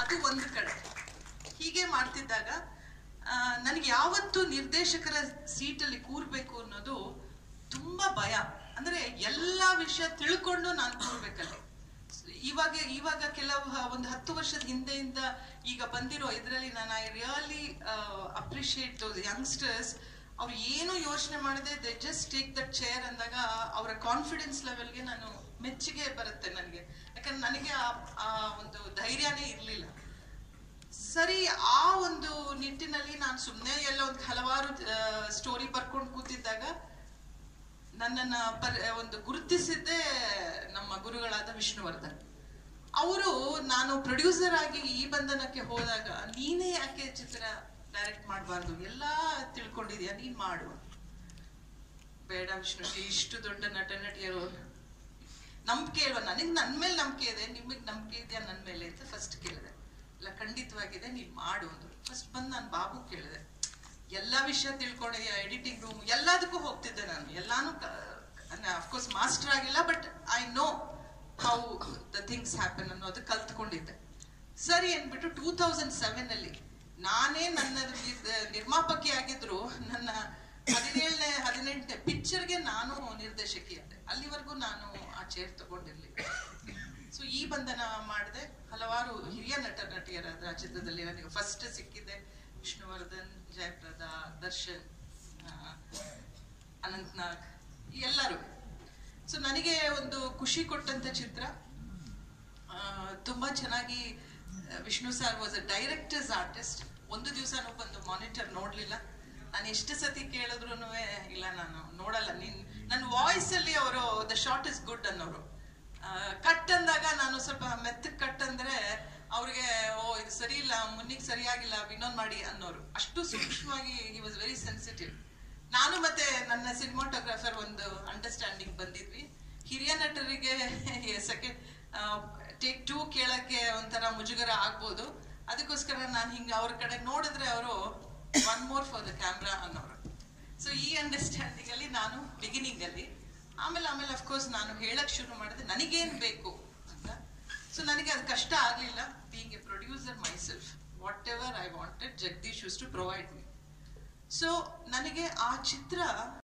ಅದು ಒಂದು ಕಡೆ ಹೀಗೆ ಮಾಡ್ತಿದ್ದಾಗ ಆ, ನನಗೆ ಯಾವತ್ತು ನಿರ್ದೇಶಕರ ಸೀಟಲ್ಲಿ ಕೂರ್ಬೇಕು ಅನ್ನೋದು ತುಂಬಾ ಭಯ ಅಂದ್ರೆ ಎಲ್ಲಾ ವಿಷಯ ತಿಳ್ಕೊಂಡು ನಾನು ಕೂರ್ಬೇಕಲ್ಲಿ ಇವಾಗ ಇವಾಗ ಕೆಲವು ಹ- ಒಂದು ಹತ್ತು ವರ್ಷದ ಹಿಂದೆಯಿಂದ ಈಗ ಬಂದಿರೋ ಇದರಲ್ಲಿ ನಾನು I really appreciate those youngsters ಅವ್ರು ಏನು ಯೋಚನೆ ಮಾಡದೆ they just take that chair ಅಂದಾಗ ಅವರ ಕಾನ್ಫಿಡೆನ್ಸ್ ಲೆವೆಲ್ಗೆ ನಾನು ಮೆಚ್ಚುಗೆ ಬರುತ್ತೆ ನನಗೆ ಯಾಕಂದ್ರೆ ನನಗೆ ಆ- ಆ ಒಂದು ಧೈರ್ಯನೇ ಇರಲಿಲ್ಲ ಸರಿ ಆ ಒಂದು ನಿಟ್ಟಿನಲ್ಲಿ ನಾನು ಸುಮ್ಮನೆ ಎಲ್ಲ ಒಂದು ಹಲವಾರು ಸ್ಟೋರಿ ಬರ್ಕೊಂಡು ಕೂತಿದ್ದಾಗ ನನ್ನನ್ನ ಪರ್ ಒಂದು ಗುರುತಿಸಿದ್ದೇ ನಮ್ಮ ಗುರುಗಳಾದ ವಿಷ್ಣುವರ್ಧನ್ ಅವರು ನಾನು ಪ್ರೊಡ್ಯೂಸರ್ ಆಗಿ ಈ ಬಂಧನಕ್ಕೆ ಹೋದಾಗ ನೀನೇ ಯಾಕೆ ಚಿತ್ರ ಡೈರೆಕ್ಟ್ ಮಾಡಬಾರ್ದು ಎಲ್ಲ ತಿಳ್ಕೊಂಡಿದ್ಯಾ ನೀನ್ ಮಾಡು ಬೇಡ ವಿಷ್ಣು ಇಷ್ಟು ದೊಡ್ಡ ನಟ ನಟಿಯರು ನಂಬಿಕೆ ಇಲ್ವಾ ನನಗೆ ನನ್ನ ಮೇಲೆ ನಂಬಿಕೆ ಇದೆ ನಿಮಗೆ ನಂಬಿಕೆ ಇದೆಯಾ ನನ್ನ ಮೇಲೆ ಅಂತ ಫಸ್ಟ್ ಕೇಳಿದೆ ಇಲ್ಲ ಖಂಡಿತವಾಗಿದೆ ನೀನ್ ಮಾಡು ಅಂದ್ರು ಫಸ್ಟ್ ಬಂದು ನಾನು ಬಾಬು ಕೇಳಿದೆ ಎಲ್ಲ ವಿಷಯ ತಿಳ್ಕೊಂಡಿದ್ಯಾ ಎಡಿಟಿಂಗ್ ರೂಮ್ ಎಲ್ಲದಕ್ಕೂ ಹೋಗ್ತಿದ್ದೆ ನಾನು ಎಲ್ಲಾನು ಅಫ್ಕೋರ್ಸ್ ಮಾಸ್ಟರ್ ಆಗಿಲ್ಲ but I know how the things happen ಅನ್ನೋದು ಕಲ್ತ್ಕೊಂಡಿದ್ದೆ ಸರಿ ಅಂದ್ಬಿಟ್ಟು ಟೂ ತೌಸಂಡ್ ಸೆವೆನ್ ಅಲ್ಲಿ ನಾನೇ ನನ್ನ ನಿರ್- ನಿರ್ಮಾಪಕಿ ಆಗಿದ್ರು ನನ್ನ ಹದಿನೇಳನೇ ಹದಿನೆಂಟನೇ ಪಿಕ್ಚರ್ಗೆ ನಾನು ನಿರ್ದೇಶಕಿಯಾದೆ ಅಲ್ಲಿವರೆಗೂ ನಾನು ಆ ಚೇರ್ ತಗೊಂಡಿರ್ಲಿಲ್ಲ ಸೊ ಈ ಬಂಧನ ಮಾಡಿದೆ ಹಲವಾರು ಹಿರಿಯ ನಟ ನಟಿಯರಾದ ಆ ಚಿತ್ರದಲ್ಲಿ ನನಗೆ ಫಸ್ಟ್ ಸಿಕ್ಕಿದೆ ವಿಷ್ಣುವರ್ಧನ್ ಜಯಪ್ರದಾ ದರ್ಶನ್ ಆ, ಅನಂತ್ನಾಗ್ ಎಲ್ಲರೂ ಸೊ ನನಗೆ ಒಂದು ಖುಷಿ ಕೊಟ್ಟಂತ ಚಿತ್ರ ಆ, ತುಂಬಾ ಚೆನ್ನಾಗಿ ಆ, Vishnu sir was a directors artist ಒಂದು ದಿವಸನೂ ಬಂದು ಮಾನಿಟರ್ ನೋಡ್ಲಿಲ್ಲ ನಾನು ಎಷ್ಟು ಸತಿ ಕೇಳಿದ್ರು ಇಲ್ಲ ನಾನು ನೋಡಲ್ಲ ನೀನ್ ನನ್ನ ವಾಯ್ಸ್ ಅಲ್ಲಿ ಅವರು ದ ಶಾರ್ಟ್ ಇಸ್ ಗುಡ್ ಅನ್ನೋರು ಕಟ್ ಅಂದಾಗ ನಾನು ಸ್ವಲ್ಪ ಮೆತ್ತಗ್ ಕಟ್ ಅಂದ್ರೆ ಅವ್ರಿಗೆ ಓ ಇದು ಸರಿ ಇಲ್ಲ ಮುನ್ನಿಗೆ ಸರಿಯಾಗಿಲ್ಲ ಇನ್ನೊಂದ್ ಮಾಡಿ ಅನ್ನೋರು ಅಷ್ಟು ಸೂಕ್ಷ್ಮವಾಗಿ ಹಿ ವಾಸ್ ವೆರಿ ಸೆನ್ಸಿಟಿವ್ ನಾನು ಮತ್ತೆ ನನ್ನ ಸಿನಿಮಾಟೋಗ್ರಾಫರ್ ಒಂದು ಅಂಡರ್ಸ್ಟ್ಯಾಂಡಿಂಗ್ ಬಂದಿದ್ವಿ ಹಿರಿಯ ನಟರಿಗೆ ಸೆಕೆಂಡ್ ಟೇಕ್ ಟೂ ಕೇಳಕ್ಕೆ ಒಂಥರ ಮುಜುಗರ ಆಗ್ಬೋದು ಅದಕ್ಕೋಸ್ಕರ ನಾನು ಹಿಂಗ ಅವ್ರ ಕಡೆ ನೋಡಿದ್ರೆ ಅವರು one more for the camera ಅನ್ನೋರು ಸೊ ಈ ಅಂಡರ್ಸ್ಟ್ಯಾಂಡಿಂಗ್ ಅಲ್ಲಿ ನಾನು ಬಿಗಿನಿಂಗ್ ಅಲ್ಲಿ ಆಮೇಲೆ ಆಮೇಲೆ ಅಫ್ಕೋರ್ಸ್ ನಾನು ಹೇಳಕ್ ಶುರು ಮಾಡಿದೆ ನನಗೇನ್ ಬೇಕು ಅಂತ ಸೊ ನನಗೆ ಅದು ಕಷ್ಟ ಆಗ್ಲಿಲ್ಲ being a producer myself whatever I wanted Jagadish used to provide me so ನನಗೆ ಆ ಚಿತ್ರ